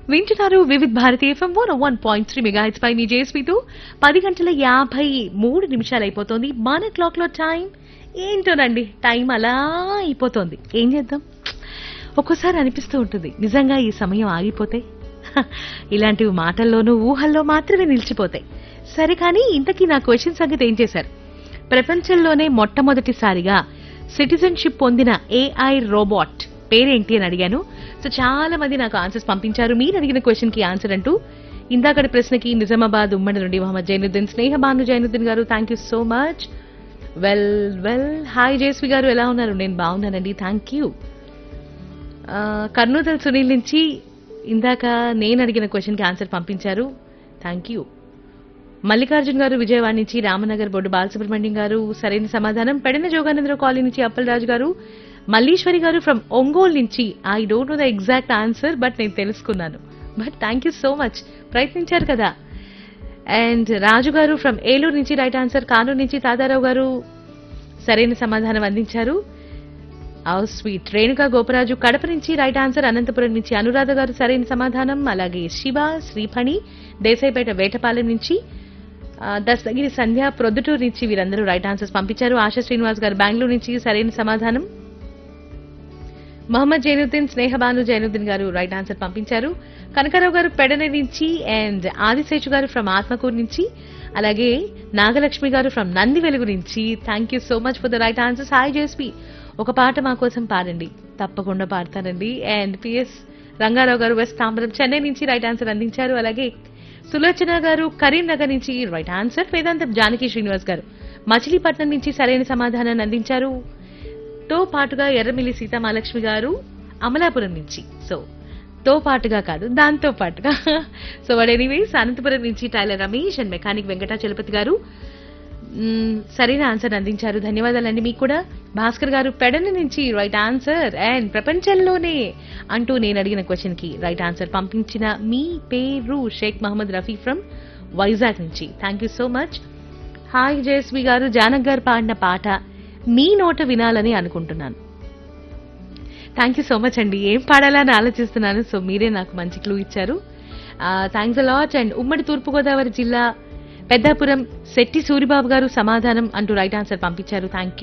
వింటున్నారు Vividh Bharati FM one one point three mega పై మీ జేఎస్పీతో పది గంటల యాభై మూడు నిమిషాలు అయిపోతుంది మన క్లాక్ లో టైం ఏంటోనండి టైం అలా అయిపోతుంది ఏం చేద్దాం ఒక్కోసారి అనిపిస్తూ ఉంటుంది నిజంగా ఈ సమయం ఆగిపోతే హ, ఇలాంటివి మాటల్లోనూ ఊహల్లో మాత్రమే నిలిచిపోతాయి సరే కానీ ఇంతకీ నా క్వశ్చన్ సంగతి ఏం చేశారు ప్రపంచంలోనే మొట్టమొదటిసారిగా సిటిజన్షిప్ పొందిన ఏఐ రోబోట్ పేరేంటి అని అడిగాను సో చాలా మంది నాకు ఆన్సర్స్ పంపించారు మీరు అడిగిన క్వశ్చన్ కి ఆన్సర్ అంటూ ఇందాకటి ప్రశ్నకి నిజామాబాద్ ఉమ్మడి నుండి మొహమ్మద్ జైనుద్దీన్ స్నేహ Bhanu Zainuddin garu thank you so much well well hi Jaswi garu ఎలా ఉన్నారు నేను బాగున్నానండి థ్యాంక్ యూ కర్నూతల్ సునీల్ నుంచి ఇందాక నేను అడిగిన క్వశ్చన్కి ఆన్సర్ పంపించారు థ్యాంక్ యూ మల్లికార్జున్ గారు విజయవాడ నుంచి రామనగర్ బొడ్డు బాలసుబ్రహ్మణ్యం గారు సరైన సమాధానం పెడిన జోగానందరావు కాలనీ నుంచి అప్పలరాజు గారు మల్లీశ్వరి గారు ఫ్రమ్ ఒంగోలు నుంచి I don't know the exact answer but నేను తెలుసుకున్నాను but thank you so much ప్రయత్నించారు కదా అండ్ రాజు గారు ఫ్రమ్ ఏలూరు నుంచి రైట్ ఆన్సర్ కానూరు నుంచి తాతారావు గారు సరైన సమాధానం అందించారు ఔ స్వీట్ రేణుకా గోపరాజు కడప నుంచి రైట్ ఆన్సర్ అనంతపురం నుంచి అనురాధ గారు సరైన సమాధానం అలాగే శివ శ్రీఫణి దేశాయిపేట వేటపాలెం నుంచి ఆ, దస్తగిరి సంధ్య ప్రొద్దుటూరు నుంచి వీరందరూ రైట్ ఆన్సర్స్ పంపించారు ఆశా శ్రీనివాస్ గారు బెంగళూరు నుంచి సరైన సమాధానం మహమ్మద్ జైనుద్దీన్ స్నేహబాను జైనుద్దీన్ గారు రైట్ ఆన్సర్ పంపించారు కనకారావు గారు పెడన నుంచి అండ్ ఆదిశేషు గారు ఫ్రమ్ ఆత్మకూరు నుంచి అలాగే నాగలక్ష్మి గారు ఫ్రమ్ నంది వెలుగు నుంచి thank you so much for the right answers hi Jaspi ఒక పాట మా కోసం పాడండి తప్పకుండా పాడతానండి అండ్ పిఎస్ రంగారావు గారు వెస్ట్ తాంబరం చెన్నై నుంచి రైట్ ఆన్సర్ అందించారు అలాగే సులోచన గారు కరీంనగర్ నుంచి రైట్ ఆన్సర్ వేదాంతం జానకి శ్రీనివాస్ గారు మచిలీపట్నం నుంచి సరైన సమాధానాన్ని అందించారు తో పాటుగా ఎర్రమిల్లి సీతామహాలక్ష్మి గారు అమలాపురం నుంచి సో తో పాటుగా కాదు దాంతో పాటుగా సో వాడు ఎనీవేస్ అనంతపురం నుంచి tailor Ramesh and mechanic Venkatachalapathi garu మ్మ్, సరైన ఆన్సర్ అందించారు ధన్యవాదాలండి మీకు కూడా భాస్కర్ గారు పెడన నుంచి రైట్ ఆన్సర్ అండ్ ప్రపంచంలోనే అంటూ నేను అడిగిన క్వశ్చన్ కి రైట్ ఆన్సర్ పంపించిన మీ పేరు షేక్ మహమ్మద్ రఫీ ఫ్రమ్ వైజాగ్ నుంచి thank you so much hi Jayaswi garu Janak గారు పాడిన పాట మీ నోట వినాలని అనుకుంటున్నాను థ్యాంక్ యూ సో మచ్ అండి ఏం పాడాలని ఆలోచిస్తున్నాను సో మీరే నాకు మంచి క్లూ ఇచ్చారు థ్యాంక్స్ అలాట్ అండ్ ఉమ్మడి తూర్పుగోదావరి జిల్లా పెద్దాపురం శెట్టి సూరిబాబు గారు సమాధానం అంటూ రైట్ ఆన్సర్ పంపించారు థ్యాంక్